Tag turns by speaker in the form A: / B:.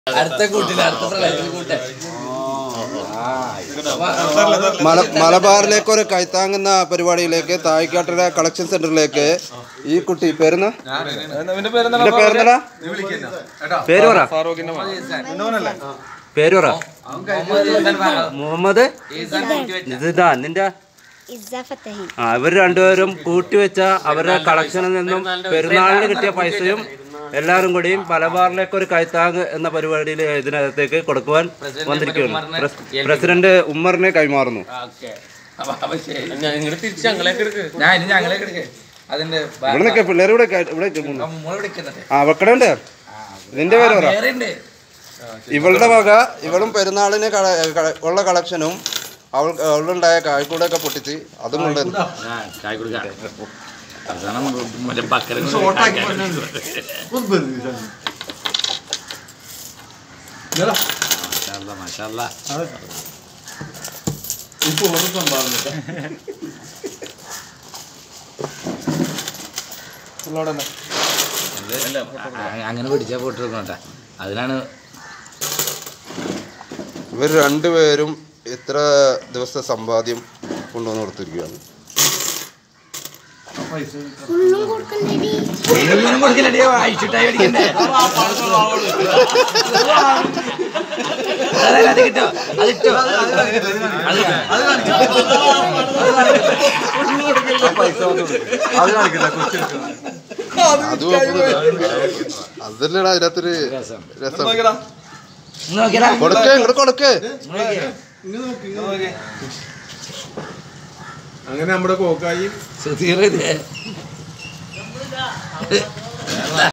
A: അടുത്ത കൂട്ടില്ല അടുത്ത പ്രളയത്തിൽ കൂട്ടെ
B: മല മലബാറിലേക്ക് ഒരു കൈത്താങ്ങുന്ന പരിപാടിയിലേക്ക് തായ്ക്കാട്ടര കളക്ഷൻ സെന്ററിലേക്ക് ഈ കുട്ടി പേരുന്ന
C: ഇവന്റെ പേരെന്താ
B: എന്റെ പേരെന്നടാ പേര് പറ പേര് പറ മുഹമ്മദ് ഇതാ നിന്റെ
D: ഇസ്സ ഫത്തഹി
B: ആ ഇവർ രണ്ടുപേരും കൂട്ടിവെച്ച അവരുടെ കളക്ഷനിൽ നിന്നും പെരുന്നാളിന് കിട്ടിയ പൈസയും എല്ലാവരും കൂടിയും മലബാറിലേക്ക് ഒരു കൈത്താങ് എന്ന പരിപാടിയിൽ ഇതിനകത്തേക്ക് കൊടുക്കുവാൻ വന്നിരിക്കുകയാണ് പ്രസ്- പ്രസിഡന്റ് ഉമ്മറിനെ കൈമാറുന്നു
A: ഇങ്ങോട്ട് തിരിച്ച് ഞങ്ങളേക്ക് എടുക്ക്
C: ഞാൻ ഇനി ഞങ്ങളെ കിടക്കേ അതിന്റെ
B: ഇവിടെ നിൽക്കുക പിള്ളേർ ഇവിടെ കേ- ഇവിടെ നിൽക്കുന്നു.
C: മോളെ വിളിക്കുന്നത്
B: ആ വെക്കണുണ്ട് ഇതിന്റെ പേര് പറ
C: വേറെ ഉണ്ട്
B: ഇവളുടെ വക ഇവളും പെരുന്നാളിന് കള- കള- ഉള്ള കളക്ഷനും അവൾ അവളുണ്ടായ കായ്ക്കൂടൊക്കെ പൊട്ടിച്ച് അതും കൊണ്ടുവന്നു
A: ചായ കൊടുക്കാം അവസാനം മറ്റേ ബക്കര മാഷാല്ല അങ്ങനെ പിടിച്ചാ പോട്ടെടുക്കണട്ടാ അതിനാണ്
B: ഇവർ രണ്ടുപേരും എത്ര ദിവസത്തെ സമ്പാദ്യം കൊണ്ടുവന്ന് കൊടുത്തിരിക്കുകയാണ്
D: ഫുള്ളും കൊടുക്കണ്ടേടി
C: ഇവനും കൊടുക്കില്ലടിയോ അയച്ചിട്ടായി അടിക്കണ്ടേ അതെ, അത് കിട്ടോ അത് കിട്ടോ അത്
B: അതും അതല്ലടാ അതിനകത്തൊരു രസം
C: നോക്കിയടാ
B: കൊടുക്കേ ഇങ്ങോട്ട് കൊടുക്കേ
E: അങ്ങനെ നമ്മുടെ കോക്കായി
C: സുധീർ ഇത്